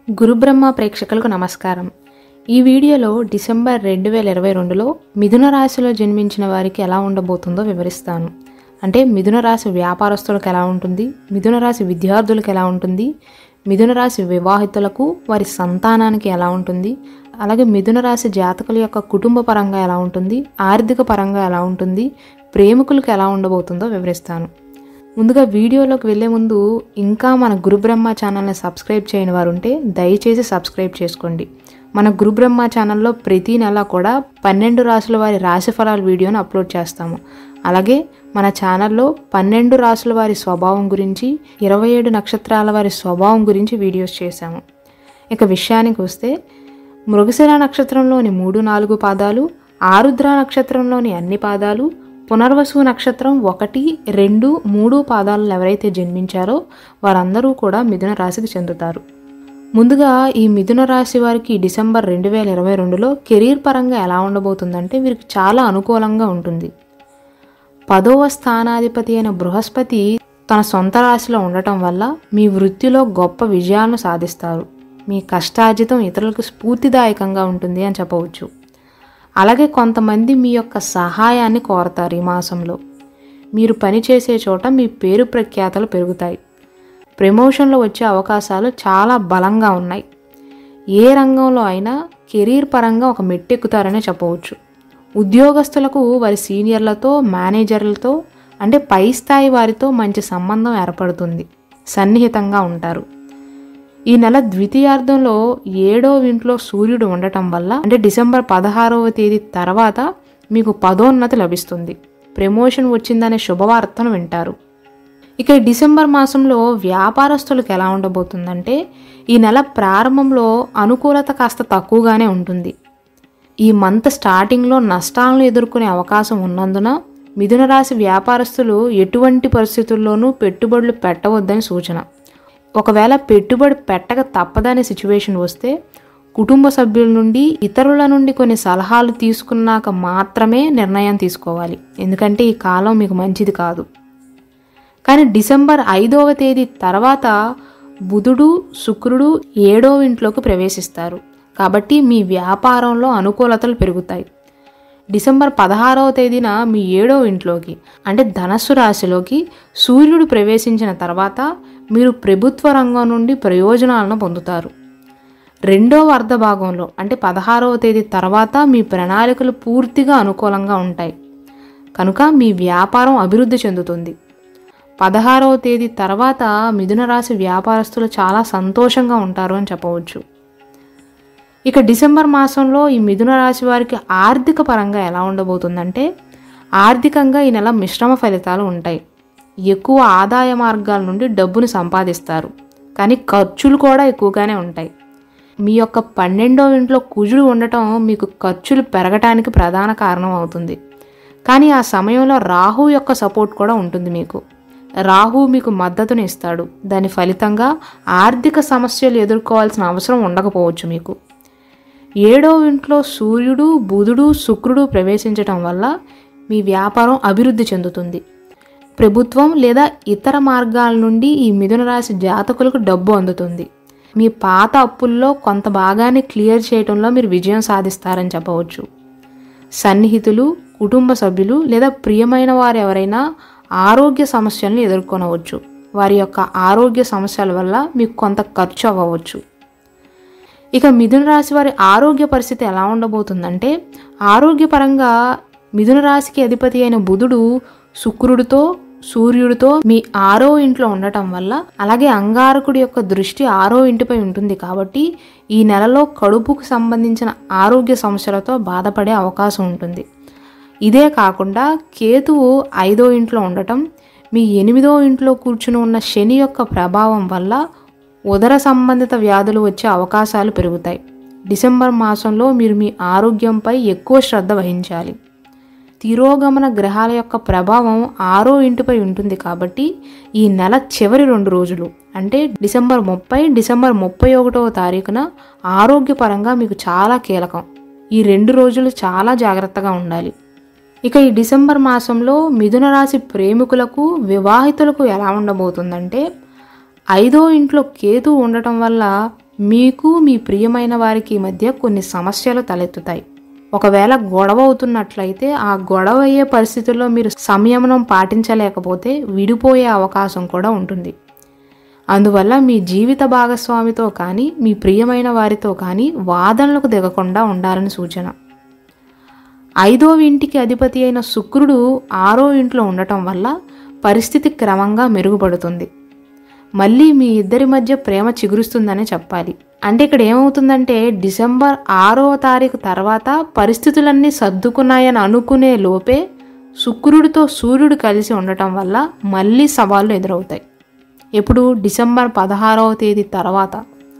గురుబ్రహ్మ ప్రేక్షకులకు నమస్కారం ఈ వీడియోలో డిసెంబర్ రెండు వేల ఇరవై రెండులో మిథున రాశిలో జన్మించిన వారికి ఎలా ఉండబోతుందో వివరిస్తాను అంటే మిథున రాశి వ్యాపారస్తులకు ఎలా ఉంటుంది మిథున రాశి విద్యార్థులకు ఎలా ఉంటుంది మిథున రాశి వివాహితులకు వారి సంతానానికి ఎలా ఉంటుంది అలాగే మిథున రాశి జాతకుల యొక్క కుటుంబ పరంగా ఎలా ఉంటుంది ఆర్థిక పరంగా ఎలా ఉంటుంది ప్రేమికులకు ఎలా ఉండబోతుందో వివరిస్తాను ముందుగా వీడియోలోకి వెళ్ళే ముందు ఇంకా మన గురుబ్రహ్మ ఛానల్ని సబ్స్క్రైబ్ చేయని వారు ఉంటే దయచేసి సబ్స్క్రైబ్ చేసుకోండి మన గురుబ్రహ్మ ఛానల్లో ప్రతి నెల కూడా పన్నెండు రాసుల వారి రాశి ఫలాల వీడియోని అప్లోడ్ చేస్తాము అలాగే మన ఛానల్లో పన్నెండు రాసుల వారి స్వభావం గురించి ఇరవై ఏడు నక్షత్రాల వారి స్వభావం గురించి వీడియోస్ చేశాము ఇక విషయానికి వస్తే మృగశిర నక్షత్రంలోని మూడు నాలుగు పాదాలు ఆరుద్ర నక్షత్రంలోని అన్ని పాదాలు పునర్వసు నక్షత్రం ఒకటి రెండు మూడు పాదాలను ఎవరైతే జన్మించారో వారందరూ కూడా మిథున రాశికి చెందుతారు ముందుగా ఈ మిథున రాశి వారికి డిసెంబర్ రెండు వేల ఇరవై రెండులో కెరీర్ పరంగా ఎలా ఉండబోతుందంటే వీరికి చాలా అనుకూలంగా ఉంటుంది పదవ స్థానాధిపతి అయిన బృహస్పతి తన సొంత రాశిలో ఉండటం వల్ల మీ వృత్తిలో గొప్ప విజయాలను సాధిస్తారు మీ కష్టార్జితం ఇతరులకు స్ఫూర్తిదాయకంగా ఉంటుంది అని చెప్పవచ్చు అలాగే కొంతమంది మీ యొక్క సహాయాన్ని కోరతారు ఈ మాసంలో మీరు పనిచేసే చోట మీ పేరు ప్రఖ్యాతలు పెరుగుతాయి ప్రమోషన్లో వచ్చే అవకాశాలు చాలా బలంగా ఉన్నాయి ఏ రంగంలో అయినా కెరీర్ పరంగా ఒక మెట్టెక్కుతారనే చెప్పవచ్చు ఉద్యోగస్తులకు వారి సీనియర్లతో మేనేజర్లతో అంటే పై స్థాయి వారితో మంచి సంబంధం ఏర్పడుతుంది సన్నిహితంగా ఉంటారు ఈ నెల ద్వితీయార్థంలో ఏడో ఇంట్లో సూర్యుడు ఉండటం వల్ల అంటే డిసెంబర్ పదహారవ తేదీ తర్వాత మీకు పదోన్నతి లభిస్తుంది ప్రమోషన్ వచ్చిందనే శుభవార్తను వింటారు ఇక ఈ డిసెంబర్ మాసంలో వ్యాపారస్తులకు ఎలా ఉండబోతుందంటే ఈ నెల ప్రారంభంలో అనుకూలత కాస్త తక్కువగానే ఉంటుంది ఈ మంత్ స్టార్టింగ్లో నష్టాలను ఎదుర్కొనే అవకాశం ఉన్నందున మిథున రాశి వ్యాపారస్తులు ఎటువంటి పరిస్థితుల్లోనూ పెట్టుబడులు పెట్టవద్దని సూచన ఒకవేళ పెట్టుబడి పెట్టక తప్పదనే సిచ్యువేషన్ వస్తే కుటుంబ సభ్యుల నుండి ఇతరుల నుండి కొన్ని సలహాలు తీసుకున్నాక మాత్రమే నిర్ణయం తీసుకోవాలి ఎందుకంటే ఈ కాలం మీకు మంచిది కాదు కానీ డిసెంబర్ ఐదవ తేదీ తర్వాత బుధుడు శుక్రుడు ఏడో ఇంట్లోకి ప్రవేశిస్తారు కాబట్టి మీ వ్యాపారంలో అనుకూలతలు పెరుగుతాయి డిసెంబర్ పదహారవ తేదీన మీ ఏడో ఇంట్లోకి అంటే ధనస్సు రాశిలోకి సూర్యుడు ప్రవేశించిన తర్వాత మీరు ప్రభుత్వ రంగం నుండి ప్రయోజనాలను పొందుతారు రెండవ అర్ధ భాగంలో అంటే పదహారవ తేదీ తర్వాత మీ ప్రణాళికలు పూర్తిగా అనుకూలంగా ఉంటాయి కనుక మీ వ్యాపారం అభివృద్ధి చెందుతుంది పదహారవ తేదీ తర్వాత మిథున రాశి వ్యాపారస్తులు చాలా సంతోషంగా ఉంటారు అని చెప్పవచ్చు ఇక డిసెంబర్ మాసంలో ఈ మిథున రాశి వారికి ఆర్థిక పరంగా ఎలా ఉండబోతుందంటే ఆర్థికంగా ఈ నెల మిశ్రమ ఫలితాలు ఉంటాయి ఎక్కువ ఆదాయ మార్గాల నుండి డబ్బును సంపాదిస్తారు కానీ ఖర్చులు కూడా ఎక్కువగానే ఉంటాయి మీ యొక్క పన్నెండో ఇంట్లో కుజుడు ఉండటం మీకు ఖర్చులు పెరగటానికి ప్రధాన కారణం అవుతుంది కానీ ఆ సమయంలో రాహు యొక్క సపోర్ట్ కూడా ఉంటుంది మీకు రాహు మీకు మద్దతుని ఇస్తాడు దాని ఫలితంగా ఆర్థిక సమస్యలు ఎదుర్కోవాల్సిన అవసరం ఉండకపోవచ్చు మీకు ఏడో ఇంట్లో సూర్యుడు బుధుడు శుక్రుడు ప్రవేశించటం వల్ల మీ వ్యాపారం అభివృద్ధి చెందుతుంది ప్రభుత్వం లేదా ఇతర మార్గాల నుండి ఈ మిథున రాశి జాతకులకు డబ్బు అందుతుంది మీ పాత అప్పుల్లో కొంత భాగాన్ని క్లియర్ చేయడంలో మీరు విజయం సాధిస్తారని చెప్పవచ్చు సన్నిహితులు కుటుంబ సభ్యులు లేదా ప్రియమైన వారు ఎవరైనా ఆరోగ్య సమస్యలను ఎదుర్కొనవచ్చు వారి యొక్క ఆరోగ్య సమస్యల వల్ల మీకు కొంత ఖర్చు అవ్వవచ్చు ఇక మిథున రాశి వారి ఆరోగ్య పరిస్థితి ఎలా ఉండబోతుందంటే ఆరోగ్యపరంగా మిథున రాశికి అధిపతి అయిన బుధుడు శుక్రుడితో సూర్యుడితో మీ ఆరో ఇంట్లో ఉండటం వల్ల అలాగే అంగారకుడి యొక్క దృష్టి ఆరో ఇంటిపై ఉంటుంది కాబట్టి ఈ నెలలో కడుపుకు సంబంధించిన ఆరోగ్య సమస్యలతో బాధపడే అవకాశం ఉంటుంది ఇదే కాకుండా కేతువు ఐదో ఇంట్లో ఉండటం మీ ఎనిమిదో ఇంట్లో కూర్చుని ఉన్న శని యొక్క ప్రభావం వల్ల ఉదర సంబంధిత వ్యాధులు వచ్చే అవకాశాలు పెరుగుతాయి డిసెంబర్ మాసంలో మీరు మీ ఆరోగ్యంపై ఎక్కువ శ్రద్ధ వహించాలి తిరోగమన గ్రహాల యొక్క ప్రభావం ఆరో ఇంటిపై ఉంటుంది కాబట్టి ఈ నెల చివరి రెండు రోజులు అంటే డిసెంబర్ ముప్పై డిసెంబర్ ముప్పై ఒకటవ తారీఖున ఆరోగ్యపరంగా మీకు చాలా కీలకం ఈ రెండు రోజులు చాలా జాగ్రత్తగా ఉండాలి ఇక ఈ డిసెంబర్ మాసంలో మిథున రాశి ప్రేమికులకు వివాహితులకు ఎలా ఉండబోతుందంటే ఐదో ఇంట్లో కేతు ఉండటం వల్ల మీకు మీ ప్రియమైన వారికి మధ్య కొన్ని సమస్యలు తలెత్తుతాయి ఒకవేళ గొడవ అవుతున్నట్లయితే ఆ గొడవ అయ్యే పరిస్థితుల్లో మీరు సంయమనం పాటించలేకపోతే విడిపోయే అవకాశం కూడా ఉంటుంది అందువల్ల మీ జీవిత భాగస్వామితో కానీ మీ ప్రియమైన వారితో కానీ వాదనలకు దిగకుండా ఉండాలని సూచన ఐదో ఇంటికి అధిపతి అయిన శుక్రుడు ఆరో ఇంట్లో ఉండటం వల్ల పరిస్థితి క్రమంగా మెరుగుపడుతుంది మళ్ళీ మీ ఇద్దరి మధ్య ప్రేమ చిగురుస్తుందని చెప్పాలి అంటే ఇక్కడ ఏమవుతుందంటే డిసెంబర్ ఆరో తారీఖు తర్వాత పరిస్థితులన్నీ సర్దుకున్నాయని అనుకునే లోపే శుక్రుడితో సూర్యుడు కలిసి ఉండటం వల్ల మళ్ళీ సవాళ్ళు ఎదురవుతాయి ఎప్పుడు డిసెంబర్ పదహారవ తేదీ తర్వాత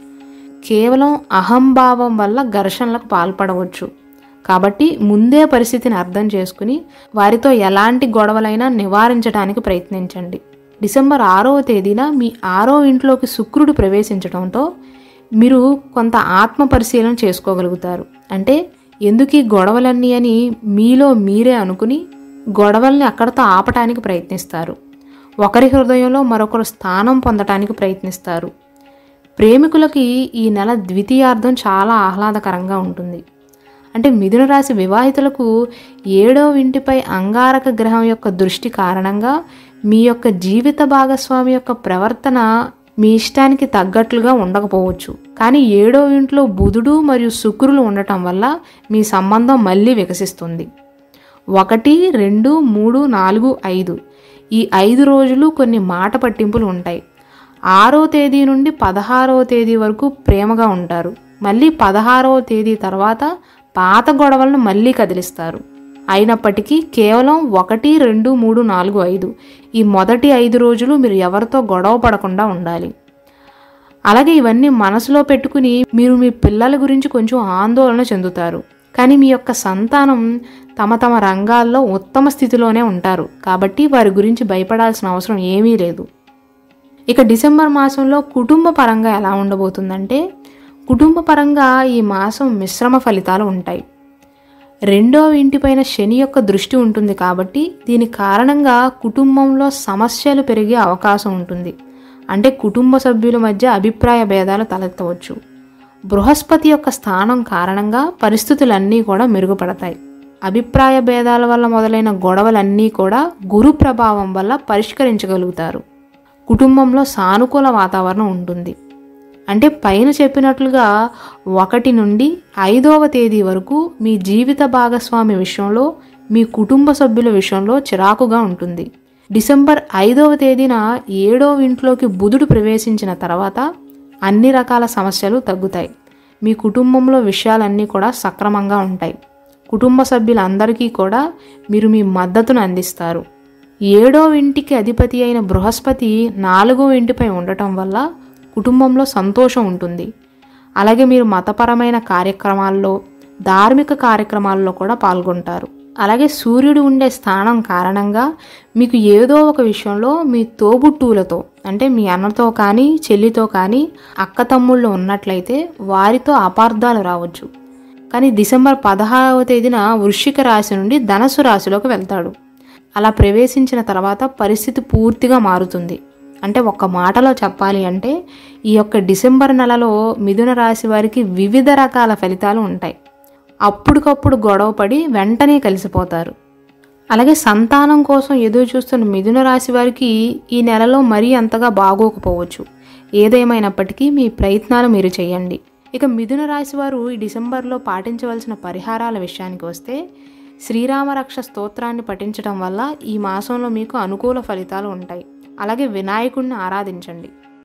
కేవలం అహంభావం వల్ల ఘర్షణలకు పాల్పడవచ్చు కాబట్టి ముందే పరిస్థితిని అర్థం చేసుకుని వారితో ఎలాంటి గొడవలైనా నివారించడానికి ప్రయత్నించండి డిసెంబర్ ఆరవ తేదీన మీ ఆరో ఇంట్లోకి శుక్రుడు ప్రవేశించడంతో మీరు కొంత ఆత్మ పరిశీలన చేసుకోగలుగుతారు అంటే ఎందుకు ఈ గొడవలన్నీ అని మీలో మీరే అనుకుని గొడవల్ని అక్కడతో ఆపటానికి ప్రయత్నిస్తారు ఒకరి హృదయంలో మరొకరు స్థానం పొందటానికి ప్రయత్నిస్తారు ప్రేమికులకి ఈ నెల ద్వితీయార్థం చాలా ఆహ్లాదకరంగా ఉంటుంది అంటే మిథున రాశి వివాహితులకు ఏడో ఇంటిపై అంగారక గ్రహం యొక్క దృష్టి కారణంగా మీ యొక్క జీవిత భాగస్వామి యొక్క ప్రవర్తన మీ ఇష్టానికి తగ్గట్లుగా ఉండకపోవచ్చు కానీ ఏడో ఇంట్లో బుధుడు మరియు శుక్రులు ఉండటం వల్ల మీ సంబంధం మళ్ళీ వికసిస్తుంది ఒకటి రెండు మూడు నాలుగు ఐదు ఈ ఐదు రోజులు కొన్ని మాట పట్టింపులు ఉంటాయి ఆరో తేదీ నుండి పదహారవ తేదీ వరకు ప్రేమగా ఉంటారు మళ్ళీ పదహారవ తేదీ తర్వాత పాత గొడవలను మళ్ళీ కదిలిస్తారు అయినప్పటికీ కేవలం ఒకటి రెండు మూడు నాలుగు ఐదు ఈ మొదటి ఐదు రోజులు మీరు ఎవరితో గొడవ పడకుండా ఉండాలి అలాగే ఇవన్నీ మనసులో పెట్టుకుని మీరు మీ పిల్లల గురించి కొంచెం ఆందోళన చెందుతారు కానీ మీ యొక్క సంతానం తమ తమ రంగాల్లో ఉత్తమ స్థితిలోనే ఉంటారు కాబట్టి వారి గురించి భయపడాల్సిన అవసరం ఏమీ లేదు ఇక డిసెంబర్ మాసంలో కుటుంబ పరంగా ఎలా ఉండబోతుందంటే కుటుంబ పరంగా ఈ మాసం మిశ్రమ ఫలితాలు ఉంటాయి రెండో ఇంటిపైన శని యొక్క దృష్టి ఉంటుంది కాబట్టి దీని కారణంగా కుటుంబంలో సమస్యలు పెరిగే అవకాశం ఉంటుంది అంటే కుటుంబ సభ్యుల మధ్య అభిప్రాయ భేదాలు తలెత్తవచ్చు బృహస్పతి యొక్క స్థానం కారణంగా పరిస్థితులన్నీ కూడా మెరుగుపడతాయి అభిప్రాయ భేదాల వల్ల మొదలైన గొడవలన్నీ కూడా గురు ప్రభావం వల్ల పరిష్కరించగలుగుతారు కుటుంబంలో సానుకూల వాతావరణం ఉంటుంది అంటే పైన చెప్పినట్లుగా ఒకటి నుండి ఐదవ తేదీ వరకు మీ జీవిత భాగస్వామి విషయంలో మీ కుటుంబ సభ్యుల విషయంలో చిరాకుగా ఉంటుంది డిసెంబర్ ఐదవ తేదీన ఏడవ ఇంట్లోకి బుధుడు ప్రవేశించిన తర్వాత అన్ని రకాల సమస్యలు తగ్గుతాయి మీ కుటుంబంలో విషయాలన్నీ కూడా సక్రమంగా ఉంటాయి కుటుంబ సభ్యులందరికీ కూడా మీరు మీ మద్దతును అందిస్తారు ఏడో ఇంటికి అధిపతి అయిన బృహస్పతి నాలుగో ఇంటిపై ఉండటం వల్ల కుటుంబంలో సంతోషం ఉంటుంది అలాగే మీరు మతపరమైన కార్యక్రమాల్లో ధార్మిక కార్యక్రమాల్లో కూడా పాల్గొంటారు అలాగే సూర్యుడు ఉండే స్థానం కారణంగా మీకు ఏదో ఒక విషయంలో మీ తోబుట్టువులతో అంటే మీ అన్నతో కానీ చెల్లితో కానీ అక్క తమ్ముళ్ళు ఉన్నట్లయితే వారితో అపార్థాలు రావచ్చు కానీ డిసెంబర్ పదహారవ తేదీన వృశ్చిక రాశి నుండి ధనస్సు రాశిలోకి వెళ్తాడు అలా ప్రవేశించిన తర్వాత పరిస్థితి పూర్తిగా మారుతుంది అంటే ఒక్క మాటలో చెప్పాలి అంటే ఈ యొక్క డిసెంబర్ నెలలో మిథున రాశి వారికి వివిధ రకాల ఫలితాలు ఉంటాయి అప్పటికప్పుడు గొడవపడి వెంటనే కలిసిపోతారు అలాగే సంతానం కోసం ఎదురు చూస్తున్న మిథున రాశి వారికి ఈ నెలలో మరీ అంతగా బాగోకపోవచ్చు ఏదేమైనప్పటికీ మీ ప్రయత్నాలు మీరు చేయండి ఇక మిథున రాశి వారు ఈ డిసెంబర్లో పాటించవలసిన పరిహారాల విషయానికి వస్తే శ్రీరామరక్ష స్తోత్రాన్ని పఠించడం వల్ల ఈ మాసంలో మీకు అనుకూల ఫలితాలు ఉంటాయి అలాగే వినాయకుడిని ఆరాధించండి